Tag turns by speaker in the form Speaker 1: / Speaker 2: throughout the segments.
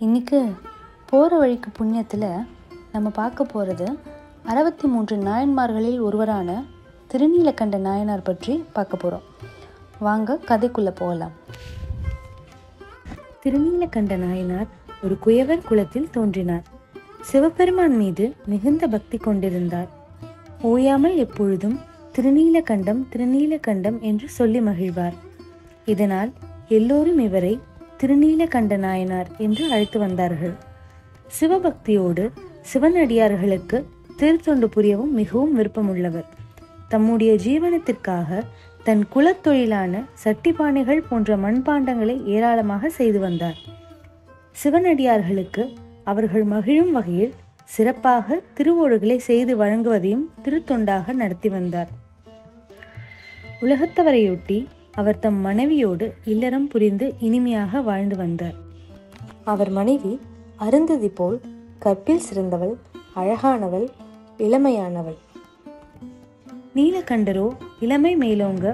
Speaker 1: இன்றைக்கு போகிற வழிக்கு புண்ணியத்தில் நம்ம பார்க்க போகிறது அறுபத்தி மூன்று நாயன்மார்களில் ஒருவரான திருநீலகண்ட நாயனார் பற்றி பார்க்க போகிறோம் வாங்க கதைக்குள்ளே போகலாம் திருநீலகண்ட நாயனார் ஒரு குயவர் குலத்தில் தோன்றினார் சிவபெருமான் மீது மிகுந்த பக்தி கொண்டிருந்தார் ஓயாமல் எப்பொழுதும் திருநீலகண்டம் திருநீலகண்டம் என்று சொல்லி மகிழ்வார் இதனால் எல்லோரும் இவரை திருநீலகண்ட நாயனார் என்று அழைத்து வந்தார்கள் சிவபக்தியோடு சிவனடியார்களுக்கு திருத்தொண்டு புரியவும் மிகவும் விருப்பமுள்ளவர் தம்முடைய ஜீவனத்திற்காக தன் குலத்தொழிலான சட்டிப்பானைகள் போன்ற மண்பாண்டங்களை ஏராளமாக செய்து வந்தார் சிவனடியார்களுக்கு அவர்கள் மகிழும் வகையில் சிறப்பாக திருவோடுகளை செய்து வழங்குவதையும் திருத்தொண்டாக நடத்தி வந்தார் உலகத்தவரையொட்டி அவர் தம் மனைவியோடு இல்லறம் புரிந்து இனிமையாக வாழ்ந்து வந்தார் அவர் மனைவி அருந்ததி போல் கற்பில் சிறந்தவள் அழகானவள் இளமையானவள் நீலகண்டரோ இளமை மேலோங்க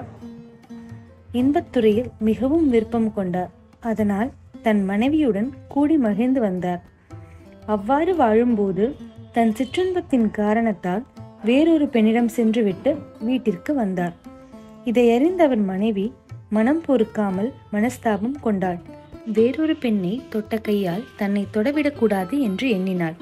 Speaker 1: இன்பத்துறையில் மிகவும் விருப்பம் கொண்டார் அதனால் தன் மனைவியுடன் கூடி மகிழ்ந்து வந்தார் அவ்வாறு வாழும்போது தன் சிற்றின்பத்தின் காரணத்தால் வேறொரு பெண்ணிடம் சென்றுவிட்டு வீட்டிற்கு வந்தார் இதை அறிந்த அவர் மனைவி மனம் பொறுக்காமல் மனஸ்தாபம் கொண்டாள் வேறொரு பெண்ணை தொட்ட கையால் தன்னை தொடவிடக்கூடாது என்று எண்ணினாள்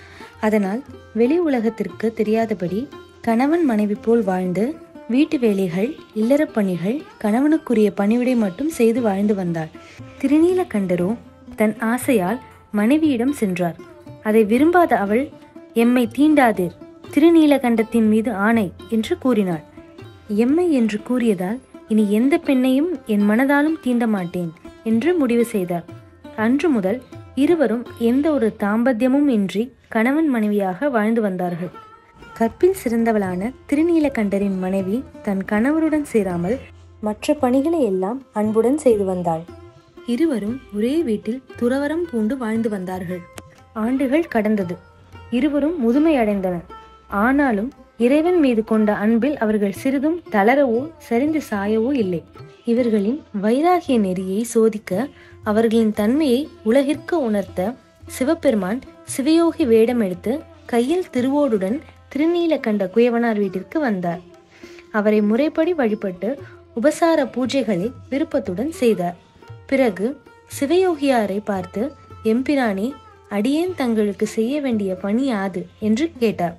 Speaker 1: அதனால் வெளி உலகத்திற்கு தெரியாதபடி கணவன் மனைவி போல் வாழ்ந்து வீட்டு வேலைகள் இல்லறப் பணிகள் கணவனுக்குரிய பணிவிடை மட்டும் செய்து வாழ்ந்து வந்தாள் திருநீலகண்டரோ தன் ஆசையால் மனைவியிடம் சென்றார் அதை விரும்பாத அவள் எம்மை தீண்டாதீர் திருநீலகண்டத்தின் மீது ஆணை என்று கூறினாள் எம்மை என்று கூறியதால் இனி எந்த பெண்ணையும் என் மனதாலும் தீண்ட மாட்டேன் என்று முடிவு செய்தார் அன்று முதல் இருவரும் எந்த ஒரு தாம்பத்தியமும் இன்றி கணவன் மனைவியாக வாழ்ந்து வந்தார்கள் கற்பில் சிறந்தவளான திருநீலகண்டரின் மனைவி தன் கணவருடன் சேராமல் மற்ற பணிகளை எல்லாம் அன்புடன் செய்து வந்தாள் இருவரும் ஒரே வீட்டில் துறவரம் பூண்டு வாழ்ந்து வந்தார்கள் ஆண்டுகள் கடந்தது இருவரும் முதுமை அடைந்தனர் ஆனாலும் இறைவன் மீது கொண்ட அன்பில் அவர்கள் சிறிதும் தளரவோ சரிந்து சாயவோ இல்லை இவர்களின் வைராகிய நெறியை சோதிக்க அவர்களின் தன்மையை உலகிற்கு உணர்த்த சிவபெருமான் சிவயோகி வேடம் எடுத்து கையில் திருவோடுடன் திருநீலகண்ட குயவனார் வீட்டிற்கு வந்தார் அவரை முறைப்படி வழிபட்டு உபசார பூஜைகளை விருப்பத்துடன் செய்தார் பிறகு சிவயோகியாரை பார்த்து எம்பிரானே அடியேன் தங்களுக்கு செய்ய வேண்டிய பணி யாது என்று கேட்டார்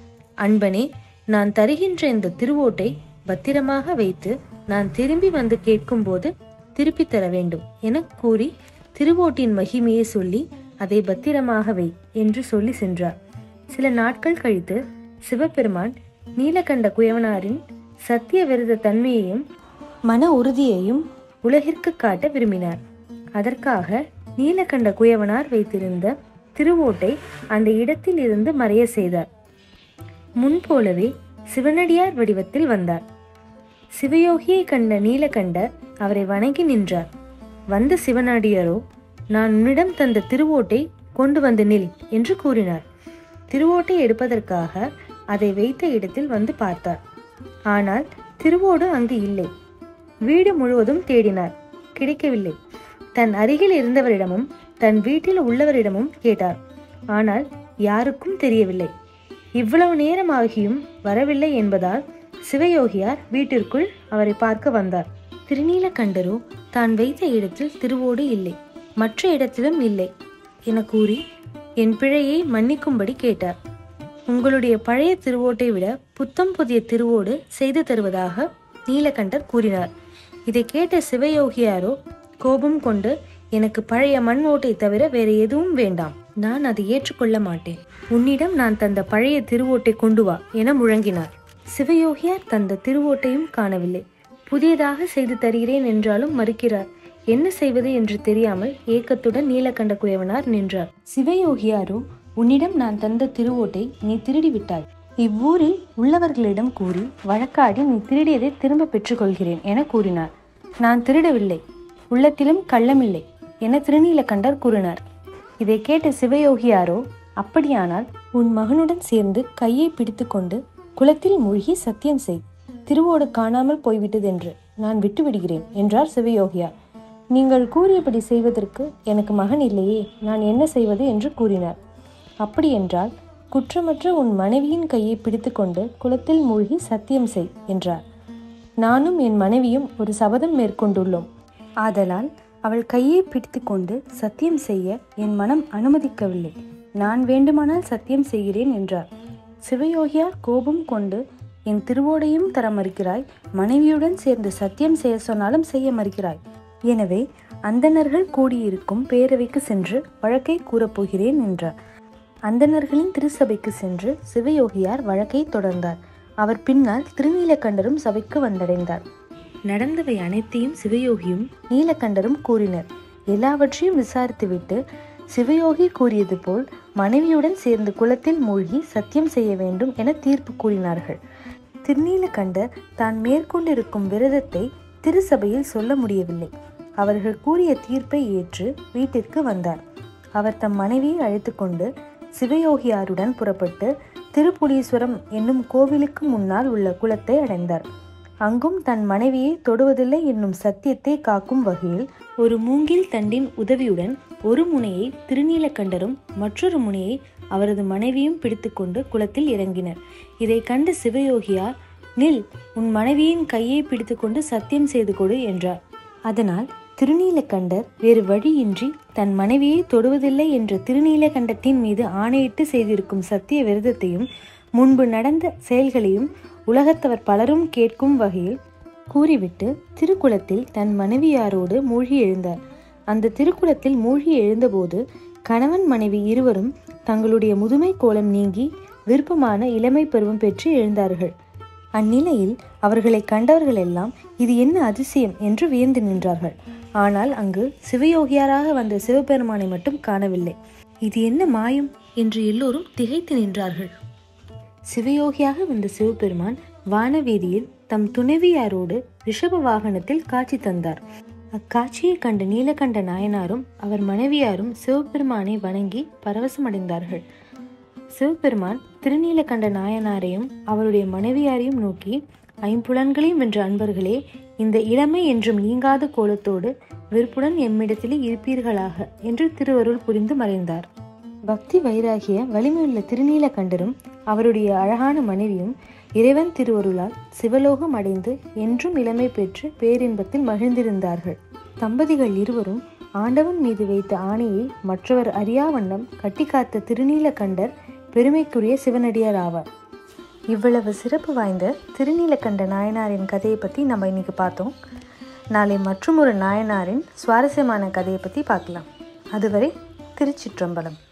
Speaker 1: அன்பனே நான் தருகின்ற இந்த திருவோட்டை பத்திரமாக வைத்து நான் திரும்பி வந்து கேட்கும்போது திருப்பி தர வேண்டும் என கூறி திருவோட்டின் மகிமையை சொல்லி அதை பத்திரமாக வை என்று சொல்லி சென்றார் சில நாட்கள் கழித்து சிவபெருமான் நீலகண்ட குயவனாரின் சத்திய விரத தன்மையையும் மன உறுதியையும் உலகிற்கு காட்ட விரும்பினார் அதற்காக நீலகண்ட குயவனார் வைத்திருந்த திருவோட்டை அந்த இடத்தில் இருந்து மறைய செய்தார் முன்போலவே சிவனடியார் வடிவத்தில் வந்தார் சிவயோகியை கண்ட நீலகண்டர் அவரை வணங்கி நின்றார் வந்த சிவனடியாரோ நான் உன்னிடம் தந்த திருவோட்டை கொண்டு வந்து நில் என்று கூறினார் திருவோட்டை எடுப்பதற்காக அதை வைத்த இடத்தில் வந்து பார்த்தார் ஆனால் திருவோடு அங்கு இல்லை வீடு முழுவதும் தேடினார் கிடைக்கவில்லை தன் அருகில் இருந்தவரிடமும் தன் வீட்டில் உள்ளவரிடமும் கேட்டார் ஆனால் யாருக்கும் தெரியவில்லை இவ்வளவு நேரம் ஆகியும் வரவில்லை என்பதால் சிவயோகியார் வீட்டிற்குள் அவரை பார்க்க வந்தார் திருநீலகண்டரோ தான் வைத்த இடத்தில் திருவோடு இல்லை மற்ற இடத்திலும் இல்லை என கூறி என் பிழையை மன்னிக்கும்படி கேட்டார் உங்களுடைய பழைய திருவோட்டை விட புத்தம் புதிய திருவோடு செய்து தருவதாக நீலகண்டர் கூறினார் இதை கேட்ட சிவயோகியாரோ கோபம் கொண்டு எனக்கு பழைய மண் ஓட்டை தவிர வேற எதுவும் வேண்டாம் நான் அதை ஏற்றுக்கொள்ள மாட்டேன் உன்னிடம் நான் தந்த பழைய திருவோட்டை கொண்டு வா என முழங்கினார் சிவயோகியார் தந்த திருவோட்டையும் காணவில்லை புதியதாக செய்து தருகிறேன் என்றாலும் மறுக்கிறார் என்ன செய்வது என்று தெரியாமல் ஏக்கத்துடன் நீலகண்ட குயவனார் நின்றார் சிவயோகியாரோ உன்னிடம் நான் தந்த திருவோட்டை நீ திருடி விட்டாய் இவ்வூரில் உள்ளவர்களிடம் கூறி வழக்காடி நீ திருடியதை திரும்ப பெற்றுக்கொள்கிறேன் என கூறினார் நான் திருடவில்லை உள்ளத்திலும் கள்ளமில்லை என திருநீலகண்டர் கூறினார் இதை கேட்ட சிவயோகியாரோ அப்படியானால் உன் மகனுடன் சேர்ந்து கையை பிடித்துக்கொண்டு குளத்தில் மூழ்கி சத்தியம் செய் திருவோடு காணாமல் போய்விட்டதென்று நான் விட்டுவிடுகிறேன் என்றார் சிவயோகியார் நீங்கள் கூறியபடி செய்வதற்கு எனக்கு மகன் இல்லையே நான் என்ன செய்வது என்று கூறினார் அப்படியென்றால் குற்றமற்ற உன் மனைவியின் கையை பிடித்துக்கொண்டு குளத்தில் மூழ்கி சத்தியம் செய் என்றார் நானும் என் மனைவியும் ஒரு சபதம் மேற்கொண்டுள்ளோம் ஆதலால் அவள் கையை பிடித்துக்கொண்டு சத்தியம் செய்ய என் மனம் அனுமதிக்கவில்லை நான் வேண்டுமானால் சத்தியம் செய்கிறேன் என்றார் சிவயோகியார் கோபம் கொண்டு என் திருவோடையும் தர மறுக்கிறாய் மனைவியுடன் சேர்ந்து சத்தியம் செய்ய சொன்னாலும் செய்ய மறுக்கிறாய் எனவே அந்தணர்கள் கூடியிருக்கும் பேரவைக்கு சென்று வழக்கை கூறப்போகிறேன் என்றார் அந்தணர்களின் திருசபைக்கு சென்று சிவயோகியார் வழக்கை தொடர்ந்தார் அவர் பின்னால் திருநீலகண்டரும் சபைக்கு வந்தடைந்தார் நடந்தவை அனைத்தையும் சிவயோகியும் நீலகண்டரும் கூறினர் எல்லாவற்றையும் விசாரித்துவிட்டு சிவயோகி கூறியது போல் மனைவியுடன் சேர்ந்து குளத்தில் மூழ்கி சத்தியம் செய்ய வேண்டும் என தீர்ப்பு கூறினார்கள் திருநீலகண்டர் தான் மேற்கொண்டிருக்கும் விரதத்தை திருசபையில் சொல்ல முடியவில்லை அவர்கள் கூறிய தீர்ப்பை ஏற்று வீட்டிற்கு வந்தார் அவர் தம் மனைவியை அழைத்துக்கொண்டு சிவயோகியாருடன் புறப்பட்டு திருப்புலீஸ்வரம் என்னும் கோவிலுக்கு முன்னால் உள்ள குளத்தை அடைந்தார் அங்கும் தன் மனைவியை தொடுவதில்லை என்னும் சத்தியத்தை காக்கும் வகையில் ஒரு மூங்கில் தண்டின் உதவியுடன் ஒரு முனையை திருநீலகண்டரும் மற்றொரு முனையை அவரது மனைவியும் பிடித்துக்கொண்டு குளத்தில் இறங்கினர் இதை கண்ட சிவயோகியார் நில் உன் மனைவியின் கையை பிடித்துக்கொண்டு சத்தியம் செய்து கொடு என்றார் அதனால் திருநீலகண்டர் வேறு வழியின்றி தன் மனைவியை தொடுவதில்லை என்ற திருநீலகண்டத்தின் மீது ஆணையிட்டு செய்திருக்கும் சத்திய விரதத்தையும் முன்பு நடந்த செயல்களையும் உலகத்தவர் பலரும் கேட்கும் வகையில் கூறிவிட்டு திருக்குளத்தில் தன் மனைவியாரோடு மூழ்கி எழுந்தார் அந்த திருக்குளத்தில் மூழ்கி எழுந்தபோது கணவன் மனைவி இருவரும் தங்களுடைய முதுமை கோலம் நீங்கி விருப்பமான இளமை பருவம் பெற்று எழுந்தார்கள் அந்நிலையில் அவர்களை கண்டவர்கள் எல்லாம் இது என்ன அதிசயம் என்று வியந்து நின்றார்கள் ஆனால் அங்கு சிவயோகியாராக வந்த சிவபெருமானை மட்டும் காணவில்லை இது என்ன மாயம் என்று எல்லோரும் திகைத்து நின்றார்கள் சிவயோகியாக வந்த சிவபெருமான் வானவீதியில் தம் துணைவியாரோடு ரிஷப வாகனத்தில் காட்சி தந்தார் அக்காட்சியை கண்ட நீலகண்ட நாயனாரும் அவர் மனைவியாரும் சிவபெருமானை வணங்கி பரவசமடைந்தார்கள் சிவபெருமான் திருநீலகண்ட நாயனாரையும் அவருடைய மனைவியாரையும் நோக்கி ஐம்புலன்களையும் வென்ற அன்பர்களே இந்த இளமை என்றும் நீங்காத கோலத்தோடு விருப்புடன் எம்மிடத்திலே இருப்பீர்களாக என்று திருவருள் புரிந்து மறைந்தார் பக்தி வைராகிய வலிமையுள்ள திருநீலகண்டரும் அவருடைய அழகான மனைவியும் இறைவன் திருவருளால் சிவலோகம் அடைந்து என்றும் இளமை பெற்று பேரின்பத்தில் மகிழ்ந்திருந்தார்கள் தம்பதிகள் இருவரும் ஆண்டவன் மீது வைத்த ஆணையை மற்றவர் அறியா வண்ணம் கட்டி காத்த திருநீலகண்டர் பெருமைக்குரிய சிவனடியார் ஆவார் இவ்வளவு சிறப்பு வாய்ந்த திருநீலகண்ட நாயனாரின் கதையை பற்றி நம்ம இன்னைக்கு பார்த்தோம் நாளை மற்றும் ஒரு நாயனாரின் சுவாரஸ்யமான கதையை பற்றி பார்க்கலாம் அதுவரை திருச்சிற்றம்பலம்